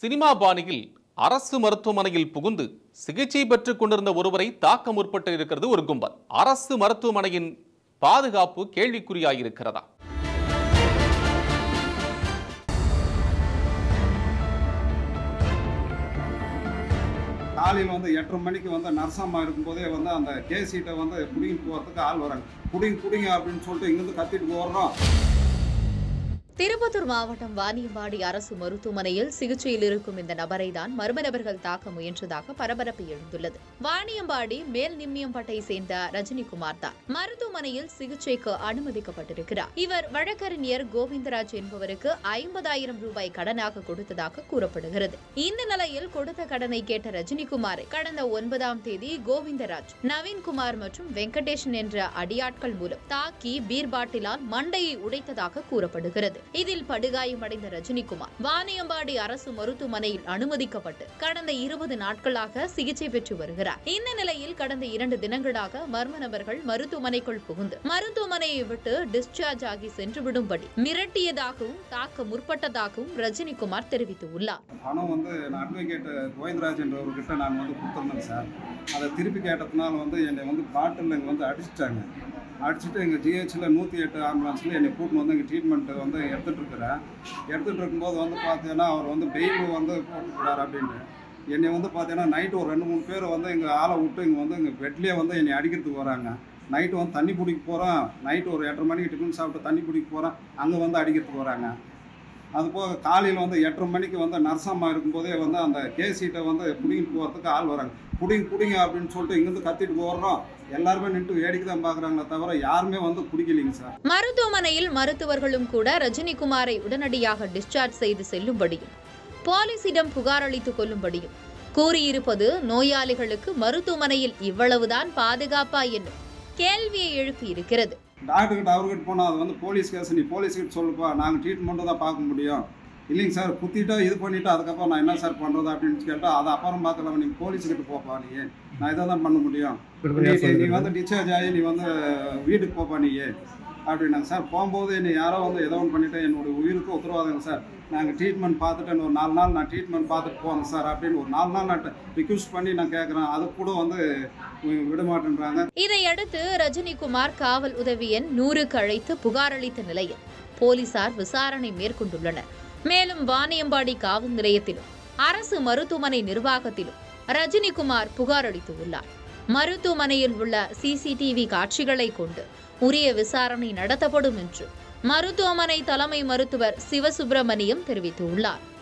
cinema பாணியில் அரசு மருத்துவமனையில் புகுந்து சிகிச்சை பெற்றுக் கொண்டிருந்த ஒருவரை தாக்க முற்பட்டு இருக்கிறது ஒரு கும்பல் அரசு மருத்துவமனையின் பாதுகாப்பு கேள்விக்குறியாயிருக்கிறதா காலையில் வந்து எட்டரை மணிக்கு வந்து நர்சம்மா இருக்கும்போதே வந்து அந்த கே சீட்டை வந்து பிடிங்கிட்டு போகிறதுக்கு ஆள் வராங்க பிடிங்க பிடிங்க அப்படின்னு சொல்லிட்டு இங்கேருந்து கத்திட்டு போடுறோம் திருப்பத்தூர் மாவட்டம் வாணியம்பாடி அரசு மருத்துவமனையில் சிகிச்சையில் இருக்கும் இந்த நபரை தான் மர்ம நபர்கள் தாக்க முயன்றதாக பரபரப்பு எழுந்துள்ளது வாணியம்பாடி மேல் நிம்மியம்பட்டை சேர்ந்த ரஜினிகுமார் தான் மருத்துவமனையில் சிகிச்சைக்கு அனுமதிக்கப்பட்டிருக்கிறார் இவர் வழக்கறிஞர் கோவிந்தராஜ் என்பவருக்கு ஐம்பதாயிரம் ரூபாய் கடனாக கொடுத்ததாக கூறப்படுகிறது இந்த நிலையில் கொடுத்த கடனை கேட்ட ரஜினிகுமாரை கடந்த ஒன்பதாம் தேதி கோவிந்தராஜ் நவீன்குமார் மற்றும் வெங்கடேஷன் என்ற அடியாட்கள் மூலம் தாக்கி பீர் பாட்டிலால் மண்டையை உடைத்ததாக கூறப்படுகிறது இதில் படுகாயமடைந்த ரஜினிகுமார் வாணியம்பாடி அரசு மருத்துவமனையில் அனுமதிக்கப்பட்டு கடந்த இருபது நாட்களாக சிகிச்சை பெற்று வருகிறார் இந்த நிலையில் கடந்த இரண்டு தினங்களாக மர்ம நபர்கள் மருத்துவமனைக்குள் புகுந்து மருத்துவமனையை விட்டு டிஸ்சார்ஜ் ஆகி சென்றுவிடும்படி மிரட்டியதாகவும் தாக்க முற்பட்டதாகவும் ரஜினிகுமார் தெரிவித்துள்ளார் பணம் வந்து நான் அட்வொகேட் கோவிந்தராஜ் என்றவர்கிட்ட நான் வந்து கொடுத்துருந்தேன் சார் அதை திருப்பி கேட்டதுனால வந்து என்னை வந்து பாட்டில் இங்கே வந்து அடிச்சிட்டாங்க அடிச்சுட்டு எங்கள் ஜிஹெச்சில் நூற்றி எட்டு ஆம்புலன்ஸில் என்னை கூட்டின்னு வந்து இங்கே ட்ரீட்மெண்ட்டு வந்து எடுத்துகிட்டு இருக்கிறேன் எடுத்துகிட்டு இருக்கும்போது வந்து பார்த்தீங்கன்னா அவர் வந்து பெயில் வந்து போட்டுக்கிறார் அப்படின்ட்டு என்னை வந்து பார்த்தீங்கன்னா நைட்டு ஒரு ரெண்டு மூணு பேர் வந்து இங்கே ஆளை விட்டு இங்கே வந்து இங்கே பெட்லேயே வந்து என்னை அடிக்கிறதுக்கு வராங்க நைட்டு வந்து தண்ணி பிடிக்க போகிறோம் நைட்டு ஒரு எட்டரை மணிக்கு டிஃபன் சாப்பிட்டு தண்ணி பிடிக்க போகிறோம் அங்கே வந்து அடிக்கிறதுக்கு வராங்க அது போக காலையில் வந்து எட்டரை மணிக்கு வந்து நர்சம்மா இருக்கும்போதே வந்து அந்த கே சீட்டை வந்து பிடிங்கிட்டு போகிறதுக்கு ஆள் வராங்க பிடிங்க பிடிங்க அப்படின்னு சொல்லிட்டு இங்கேருந்து கத்திட்டு போடுறோம் எல்லாருமே நின்று வேடிக்கை தான் பார்க்குறாங்களே தவிர யாருமே வந்து பிடிக்கலைங்க சார் மருத்துவமனையில் மருத்துவர்களும் கூட ரஜினிகுமாரை உடனடியாக டிஸ்சார்ஜ் செய்து செல்லும்படியும் போலீசிடம் புகார் அளித்துக் கொள்ளும்படியும் கூறியிருப்பது நோயாளிகளுக்கு மருத்துவமனையில் இவ்வளவுதான் பாதுகாப்பா என்னும் கேள்வியை எழுப்பியிருக்கிறது டாக்டர்கிட்ட அவர்கிட்ட போனால் அது வந்து போலீஸ் கேஸ் நீ போலீஸ்கிட்ட சொல்லுப்பா நாங்கள் ட்ரீட்மெண்ட்டு தான் பார்க்க முடியும் இல்லைங்க சார் குத்திட்டா இது பண்ணிவிட்டு அதுக்கப்புறம் நான் என்ன சார் பண்ணுறது அப்படின்னு கேட்டால் அது அப்புறம் பார்க்கலாம் நீங்கள் போலீஸுக்கிட்ட போப்பா நீ நான் இதை தான் பண்ண முடியும் நீ நீ வந்து டிஸ்சார்ஜ் ஆகி நீ வந்து வீட்டுக்கு போப்பா நீ அப்படின்னாங்க சார் போகும்போது என்னை யாரோ வந்து ஏதோ ஒன்று பண்ணிவிட்டு என்னோட உயிருக்கு உத்தரவாதங்க சார் நாங்கள் ட்ரீட்மெண்ட் பார்த்துட்டு இன்னும் ஒரு நாலு நாள் நான் ட்ரீட்மெண்ட் பார்த்துட்டு போங்க சார் அப்படின்னு ஒரு நாலு நாள் நான் ரிக்வஸ்ட் பண்ணி நான் கேட்குறேன் அது கூட வந்து விட மாட்டேன்றாங்க இதையடுத்து ரஜினிகுமார் காவல் உதவி எண் நூறுக்கு அழைத்து புகார் அளித்த நிலையில் போலீசார் விசாரணை மேற்கொண்டுள்ளனர் மேலும் வாணியம்பாடி காவல் நிலையத்திலும் அரசு மருத்துவமனை நிர்வாகத்திலும் ரஜினிகுமார் புகார் அளித்துள்ளார் மருத்துவமனையில் உள்ள சிசிடிவி காட்சிகளை கொண்டு உரிய விசாரணை நடத்தப்படும் என்று மருத்துவமனை தலைமை மருத்துவர் சிவசுப்பிரமணியம் தெரிவித்துள்ளார்